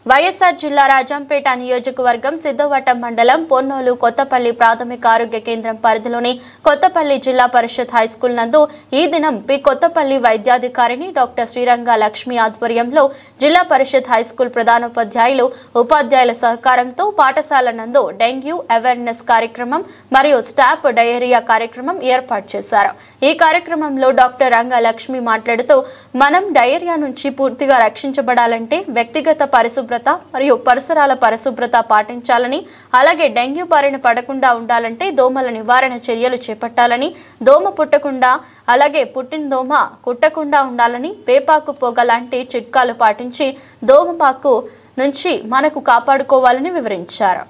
వైఎస్ఆర్ జిల్లా రాజంపేట నియోజకవర్గం సిద్ధవటం మండలం పొన్నోలు కొత్తపల్లి ప్రాథమిక ఆరోగ్య కేంద్రం పరిధిలోని కొత్తపల్లి జిల్లా పరిషత్ హైస్కూల్ నందు ఈ దినం పి కొత్తపల్లి వైద్యాధికారిని డాక్టర్ శ్రీరంగ లక్ష్మి ఆధ్వర్యంలో జిల్లా పరిషత్ హైస్కూల్ ప్రధానోపాధ్యాయులు ఉపాధ్యాయుల సహకారంతో పాఠశాల నందు డెంగ్యూ అవేర్నెస్ కార్యక్రమం మరియు స్టాప్ డయేరియా కార్యక్రమం ఏర్పాటు చేశారు ఈ కార్యక్రమంలో డాక్టర్ రంగ లక్ష్మి మాట్లాడుతూ మనం డయేరియా నుంచి పూర్తిగా రక్షించబడాలంటే వ్యక్తిగత పరిశుభ్రత మరియు పరిసరాల పరిశుభ్రత పాటించాలని అలాగే డెంగ్యూ బారిన పడకుండా ఉండాలంటే దోమల నివారణ చర్యలు చేపట్టాలని దోమ పుట్టకుండా అలాగే పుట్టిన దోమ కుట్టకుండా ఉండాలని వేపాకు పొగ లాంటి చిట్కాలు పాటించి దోమపాకు నుంచి మనకు కాపాడుకోవాలని వివరించారు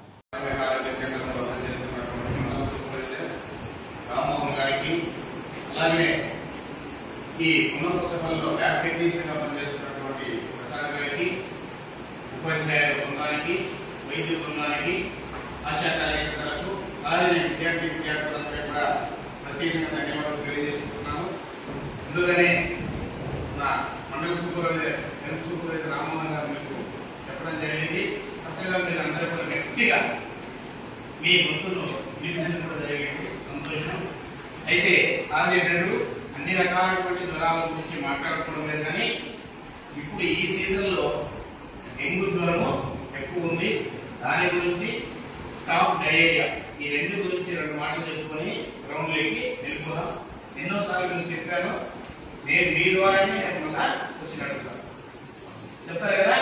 రామ్మోహన్ గారికి అలాగే ఈ ఉన్నతపల్లిలో ల్యాబ్ టెక్నీషియన్గా పనిచేస్తున్నటువంటి ప్రసాద్ గారికి ఉపాధ్యాయ బృందానికి వైద్య బృందానికి ఆశా కార్యకర్తలకు అలాగే విద్యార్థి విద్యార్థులందరికీ కూడా ప్రత్యేకంగా ధన్యవాదాలు తెలియజేసుకుంటున్నాను ముందుగానే నా మండల సూపర్వైజర్ హెల్త్ సూపర్వైజర్ రామ్మోహన్ గారు మీకు చెప్పడం జరిగింది చక్కగా మీరు అందరూ కూడా గట్టిగా మీ గుర్తులు వినిపించడం కూడా జరిగింది సంతోషం అయితే సాధ్యపడు అన్ని రకాలైనటువంటి జ్వరాల గురించి మాట్లాడుకోవడం లేదు కానీ ఇప్పుడు ఈ సీజన్లో డెంగ్యూ జ్వరము ఎక్కువ ఉంది దాని గురించి స్టాప్ డయేరియా ఈ రెండు గురించి రెండు మాటలు చెప్పుకొని గ్రౌండ్లోకి వెళ్ళిపోదాం ఎన్నోసార్లు నేను చెప్పాను నేను మీ ద్వారానే నేను మళ్ళా క్వశ్చన్ అడుగుతాను చెప్తారు కదా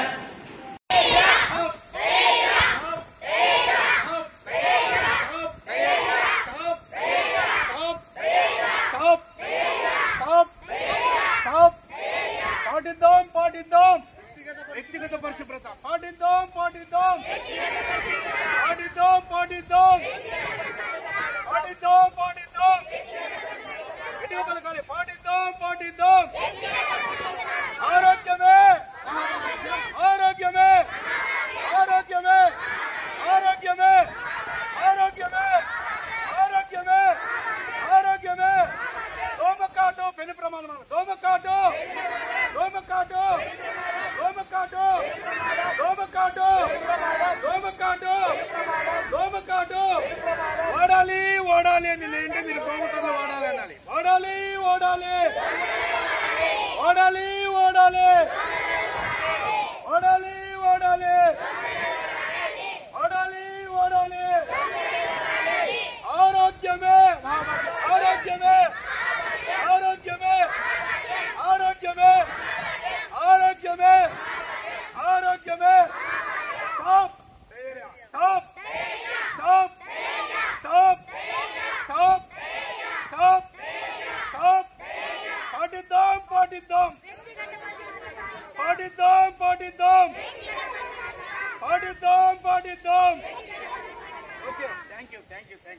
పాటిద్దాం పాటిద్దాం వ్యక్తిగత పరిశుభ్రత పాటిద్దాం పాటిద్దాం పాటిద్దాం పాటిద్దాం పాటిద్దాం పాటిద్దాం గట్టిగా పలకాలి పాటిద్దాం పాటిద్దాం ఆరోగ్యమే ఆరోగ్యమే ఆరోగ్యమే ఆరోగ్యమే ఆరోగ్యమే ఆరోగ్యమే ఆరోగ్యమే దోమకాటు పెను ప్రమాణం దోమకాటు దోమకాటు దోమకాటు దోమకాటు దోమకాటు దోమకాటు ఓడాలి ఓడాలి అని ఏంటి మీరు దోమకాలు ఓడాలి అనాలి ఓడాలి ఓడాలి ఓడాలి ఓడాలి ఓడాలి ఓడాలి ఓడాలి ఓడాలి ఆరోగ్యమే ఆరోగ్యమే ఆరోగ్యమే ఆరోగ్యమే ఆరోగ్యమే ఆరోగ్యమే top top top top top top top పాటిద్దాం పాటిద్దాం పాటిద్దాం పాటిద్దాం పాటిద్దాం పాటిద్దాం okay thank you thank you thank